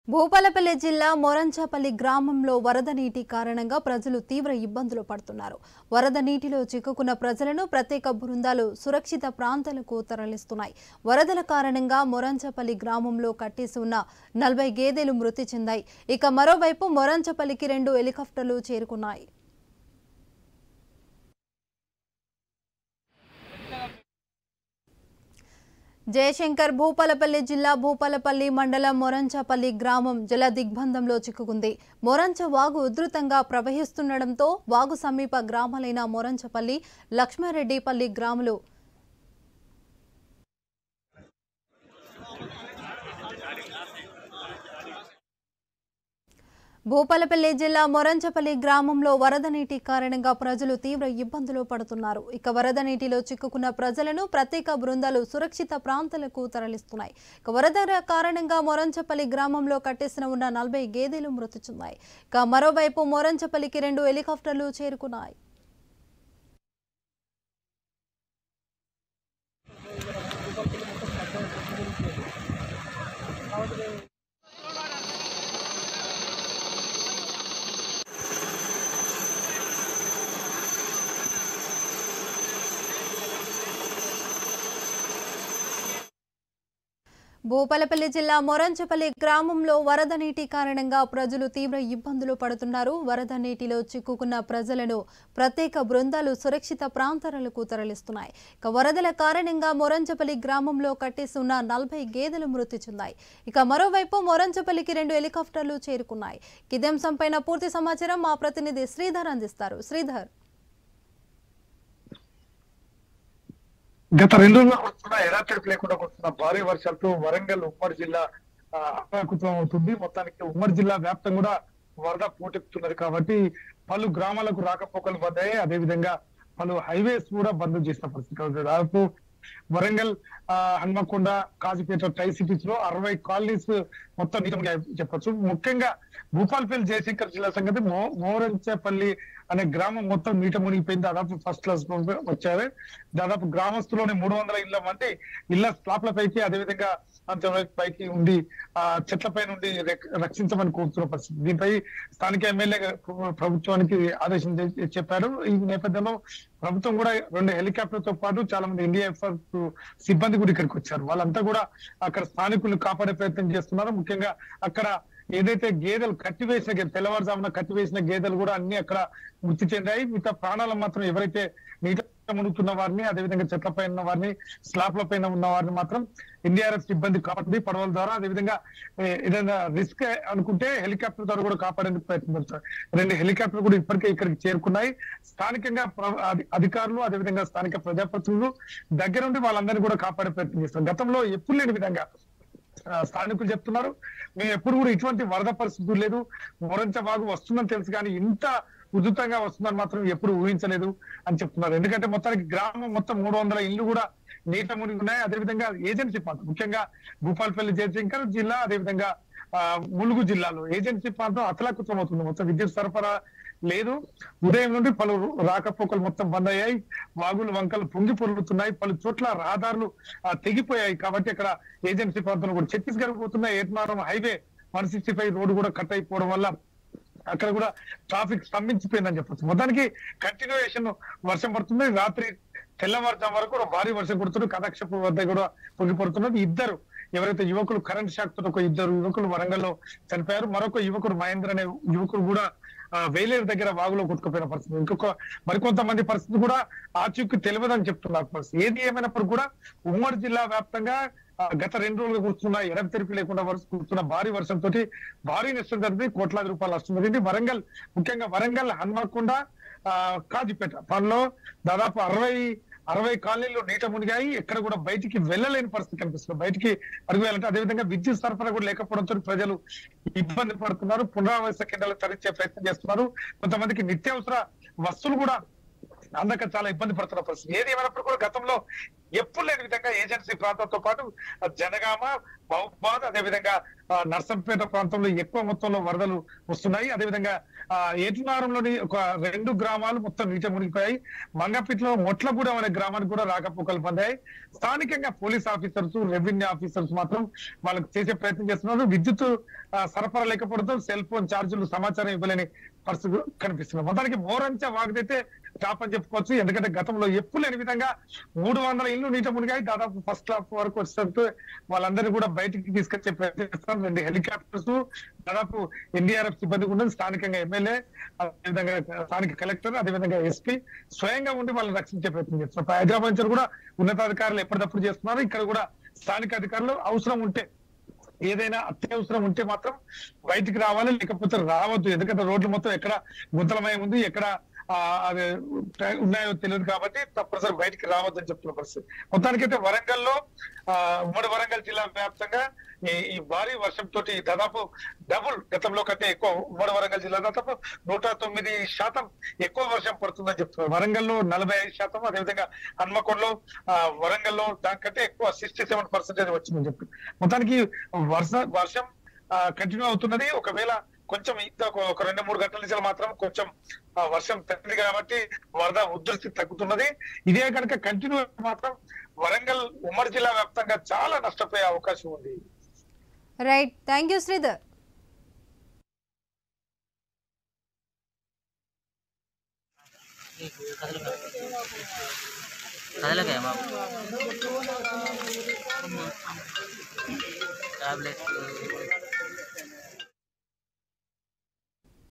భూపాలపల్లి జిల్లా మొరంచాపల్లి గ్రామంలో వరద నీటి కారణంగా ప్రజలు తీవ్ర ఇబ్బందులు పడుతున్నారు వరద నీటిలో చిక్కుకున్న ప్రజలను ప్రత్యేక బృందాలు సురక్షిత ప్రాంతాలకు తరలిస్తున్నాయి వరదల కారణంగా మొరంచపల్లి గ్రామంలో కట్టేసి ఉన్న నలభై గేదెలు మృతి చెందాయి ఇక మరోవైపు మొరంచపల్లికి రెండు హెలికాప్టర్లు చేరుకున్నాయి జయశంకర్ భూపాలపల్లి జిల్లా భూపాలపల్లి మండలం మొరంచపల్లి గ్రామం జల దిగ్బంధంలో చిక్కుకుంది మొరంచ వాగు ఉధృతంగా ప్రవహిస్తుండటంతో వాగు సమీప గ్రామాలైన మొరంచపల్లి లక్ష్మారెడ్డిపల్లి గ్రాములు భూపాలపల్లి జిల్లా మొరంచపల్లి గ్రామంలో వరద నీటి కారణంగా ప్రజలు తీవ్ర ఇబ్బందులు పడుతున్నారు ఇక వరద నీటిలో చిక్కుకున్న ప్రజలను ప్రత్యేక బృందాలు సురక్షిత ప్రాంతాలకు తరలిస్తున్నాయి ఇక వరద కారణంగా మొరంచపల్లి గ్రామంలో కట్టేసిన ఉన్న నలభై గేదెలు మృతి చెందాయి ఇక మరోవైపు మొరంచపల్లికి రెండు హెలికాప్టర్లు చేరుకున్నాయి భూపాలపల్లి జిల్లా మొరంచపల్లి గ్రామంలో వరద నీటి కారణంగా ప్రజలు తీవ్ర ఇబ్బందులు పడుతున్నారు వరద నీటిలో చిక్కుకున్న ప్రజలను ప్రత్యేక బృందాలు సురక్షిత ప్రాంతాలకు తరలిస్తున్నాయి ఇక వరదల కారణంగా మొరంచపల్లి గ్రామంలో కట్టేసి ఉన్న నలభై గేదెలు మృతి చెందాయి ఇక మరోవైపు మొరంచపల్లికి రెండు హెలికాప్టర్లు చేరుకున్నాయి ఇదే అంశంపైన పూర్తి సమాచారం మా ప్రతినిధి శ్రీధర్ అందిస్తారు శ్రీధర్ గత రెండు రోజులుగా కురుస్తున్న ఎడాతెరిపి లేకుండా కురుస్తున్న భారీ వర్షాలతో వరంగల్ ఉమ్మడి జిల్లా ఆ, అప్రకుతం అవుతుంది మొత్తానికి ఉమ్మడి జిల్లా వ్యాప్తం కూడా వరద పోటెత్తుతున్నది కాబట్టి పలు గ్రామాలకు రాకపోకలు బంద్ అయ్యాయి అదేవిధంగా పలు హైవేస్ కూడా బంద్ చేసిన పరిస్థితి కాబట్టి దాదాపు వరంగల్ ఆ, హన్మకొండ కాజీపేట ట్రై సిటీస్ లో అరవై కాలనీస్ మొత్తం నీటంగా చెప్పొచ్చు ముఖ్యంగా భూపాల్పల్లి జయశంకర్ జిల్లా సంగతి మో మోరంచపల్లి అనే గ్రామం మొత్తం నీట మునిగిపోయింది దాదాపు ఫస్ట్ క్లాస్ వచ్చారు దాదాపు గ్రామస్తులోని మూడు వందల ఇళ్ల మంది ఇళ్ల స్లాప్ల పైకి అదేవిధంగా అంత పైకి ఉండి ఆ చెట్ల పై నుండి రక్- రక్షించమని కోరుతున్న పరిస్థితి దీనిపై స్థానిక ఎమ్మెల్యే ప్రభుత్వానికి ఆదేశం చే- చెప్పారు ఈ నేపథ్యంలో ప్రభుత్వం కూడా రెండు హెలికాప్టర్ తో పాటు చాలా మంది ఎన్డీఎఫ్ఆర్ సిబ్బంది కూడా ఇక్కడికి వచ్చారు వాళ్ళంతా కూడా అక్కడ స్థానికులను కాపాడే ప్రయత్నం చేస్తున్నారు ముఖ్యంగా అక్కడ ఏదైతే గేదెలు కట్టివేసిన గే- తెల్లవారుజామున కట్టివేసిన గేదెలు కూడా అన్ని అక్కడ మృతి చెందాయి మిగతా ప్రాణాలు మాత్రం ఎవరైతే నీట మునుగుతున్న వారిని అదేవిధంగా చెట్ల పైన ఉన్న వారిని స్లాప్ల పైన ఉన్న వారిని మాత్రం ఎన్డీఆర్ఎఫ్ సిబ్బంది కాపాడుతుంది పడవల ద్వారా అదేవిధంగా ఏ, ఏదైనా రిస్క్ అనుకుంటే హెలికాప్టర్ ద్వారా కూడా కాపాడేందుకు ప్రయత్నం చేస్తారు రెండు హెలికాప్టర్ కూడా ఇప్పటికే ఇక్కడికి చేరుకున్నాయి స్థానికంగా ప్ర- అధి- అధికారులు అదేవిధంగా స్థానిక ప్రజాప్రతినిధులు దగ్గరుండి వాళ్ళందరినీ కూడా కాపాడే ప్రయత్నం చేస్తారు గతంలో ఎప్పుడు లేని విధంగా ఆ, స్థానికులు చెప్తున్నారు మేము ఎప్పుడు కూడా ఇటువంటి వరద పరిస్థితులు లేదు మొరంచ వాగు వస్తుందని తెలుసు కానీ ఇంత ఉధృతంగా వస్తుందని మాత్రం ఎప్పుడు ఊహించలేదు అని చెప్తున్నారు ఎందుకంటే మొత్తానికి గ్రామం మొత్తం మూడు వందల ఇల్లు కూడా నీట మునిగి ఉన్నాయి అదేవిధంగా ఏజెన్సీ ప్రాంతం ముఖ్యంగా భూపాలపల్లి జయశంకర్ జిల్లా అదేవిధంగా ఆ, ములుగు జిల్లాలో ఏజెన్సీ ప్రాంతం అతలాకుతం అవుతుంది మొత్తం విద్యుత్ సరఫరా లేదు ఉదయం నుండి పలు రాకపోకలు మొత్తం బంద్ అయ్యాయి వాగులు వంకలు పొంగి పొరుగుతున్నాయి పలు చోట్ల రహదారులు ఆ, తెగిపోయాయి కాబట్టి అక్కడ ఏజెన్సీ ప్రాంతంలో కూడా ఛత్తీస్గఢ్ పోతున్న ఏట్నారం highway one sixty five road కూడా కట్ అయిపోవడం వల్ల అక్కడ కూడా ట్రాఫిక్ స్తంభించిపోయిందని చెప్పొచ్చు మొత్తానికి కంటిన్యూయేషన్ వర్షం పడుతుంది రాత్రి తెల్లవారుజాము వరకు కూడా భారీ వర్షం కుడుతుంది కథక్షపు వద్ద కూడా పొంగి పడుతున్నది ఇద్దరు ఎవరైతే యువకులు కరెంట్ షాక్ తో ఒక ఇద్దరు యువకులు వరంగల్లో చనిపోయారు మరొక యువకుడు మహేంద్ర అనే యువకుడు కూడా ఆ, వేలేరు దగ్గర వాగులో కొట్టుకుపోయిన పరిస్థితి ఇంకొక మరికొంతమంది పరిస్థితి కూడా ఆచూకీ తెలియదని చెప్తున్నారు పరిస్థితి ఏది ఏమైనప్పుడు కూడా ఉమ్మడి జిల్లా వ్యాప్తంగా ఆ, గత రెండు రోజులుగా కురుస్తున్న ఎడతెరిపి లేకుండా వరుస కురుస్తున్న భారీ వర్షంతో భారీ నష్టం జరిగింది కోట్లాది రూపాయలు నష్టం జరిగింది వరంగల్ ముఖ్యంగా వరంగల్ హన్మకొండ ఆ, కాజీపేట పనిలో దాదాపు అరవై అరవై కాలనీలు నీట మునిగాయి ఎక్కడ కూడా బయటికి వెళ్ళలేని పరిస్థితి కనిపిస్తుంది బయటికి అడుగు వెళ్ళాలంటే అదేవిధంగా విద్యుత్ సరఫరా కూడా లేకపోవడంతో ప్రజలు ఇబ్బంది పడుతున్నారు పునరావాస కేంద్రాలు తరలించే ప్రయత్నం చేస్తున్నారు కొంతమందికి నిత్యావసర వస్తువులు కూడా అందక చాలా ఇబ్బంది పడుతున్న పరిస్థితి ఏది ఏమైనప్పుడు కూడా గతంలో ఎప్పుడు లేని విధంగా ఏజెన్సీ ప్రాంతంతో పాటు జనగామ మహబాద్ అదేవిధంగా ఆ, నర్సంపేట ప్రాంతంలో ఎక్కువ మొత్తంలో వరదలు వస్తున్నాయి అదేవిధంగా ఆ, ఏటునారంలోని ఒక రెండు గ్రామాలు మొత్తం నీట మునిగిపోయాయి మంగపిట్లో మొట్లగూడెం అనే గ్రామానికి కూడా రాకపోకలు పొందాయి స్థానికంగా పోలీస్ ఆఫీసర్స్ రెవెన్యూ ఆఫీసర్స్ మాత్రం వాళ్ళకు చేసే ప్రయత్నం చేస్తున్నారు విద్యుత్ ఆ, సరఫరా లేకపోవడంతో సెల్ ఫోన్ ఛార్జీలు సమాచారం ఇవ్వలేని పరిస్థితి కనిపిస్తుంది మొత్తానికి మోరంచ వాగుదైతే టాప్ అని చెప్పుకోవచ్చు ఎందుకంటే గతంలో ఎప్పుడు లేని విధంగా మూడు వందల ఇల్లు నీట మునిగాయి దాదాపు ఫస్ట్ క్లాస్ వరకు వచ్చేటట్టు వాళ్ళందరినీ కూడా బయటికి తీసుకొచ్చే ప్రయత్నం చేస్తారు రెండు హెలికాప్టర్స్ దాదాపు ఎన్డీఆర్ఎఫ్ సిబ్బంది కూడా స్థానికంగా ఎమ్మెల్యే అదేవిధంగా స్థానిక కలెక్టర్ అదేవిధంగా ఎస్పీ స్వయంగా ఉండి వాళ్ళని రక్షించే ప్రయత్నం చేస్తున్నారు హైదరాబాద్ నుంచి కూడా ఉన్నతాధికారులు ఎప్పటికప్పుడు చేస్తున్నారు ఇక్కడ కూడా స్థానిక అధికారులు అవసరం ఉంటే ఏదైనా అత్యవసరం ఉంటే మాత్రం బయటికి రావాలి లేకపోతే రావద్దు ఎందుకంటే రోడ్లు మొత్తం ఎక్కడ గుంతలమై ఉంది ఎక్కడ ఆ, అది ఉన్నాయో తెలియదు కాబట్టి తప్పనిసరి బయటికి రావద్దని చెప్తున్న పరిస్థితి మొత్తానికైతే వరంగల్లో ఆ, ఉమ్మడి వరంగల్ జిల్లా వ్యాప్తంగా ఈ ఈ భారీ వర్షం తోటి దాదాపు డబుల్ గతంలో కంటే ఎక్కువ ఉమ్మడి వరంగల్ జిల్లా దాదాపు నూట తొమ్మిది శాతం ఎక్కువ వర్షం పడుతుందని చెప్తున్నారు వరంగల్లో నలభై ఐదు శాతం అదేవిధంగా హన్మకొండలో ఆ, వరంగల్లో దానికంటే ఎక్కువ సిక్స్టీ సెవెన్ పర్సెంటేజ్ వచ్చిందని చెప్పి మొత్తానికి వర్ష వర్షం కంటిన్యూ అవుతున్నది ఒకవేళ కొంచెం ఇంత ఒక- ఒక రెండు మూడు గంటల నుంచి మాత్రం కొంచెం ఆ, వర్షం తగ్గింది కాబట్టి వరద ఉధృతి తగ్గుతున్నది ఇదే కనుక కంటిన్యూ మాత్రం వరంగల్ ఉమ్మడి జిల్లా వ్యాప్తంగా చాలా నష్టపోయే అవకాశం ఉంది రైట్ థ్యాంక్ యూ శ్రీధర్ కదలగా బాబు టాబ్లెట్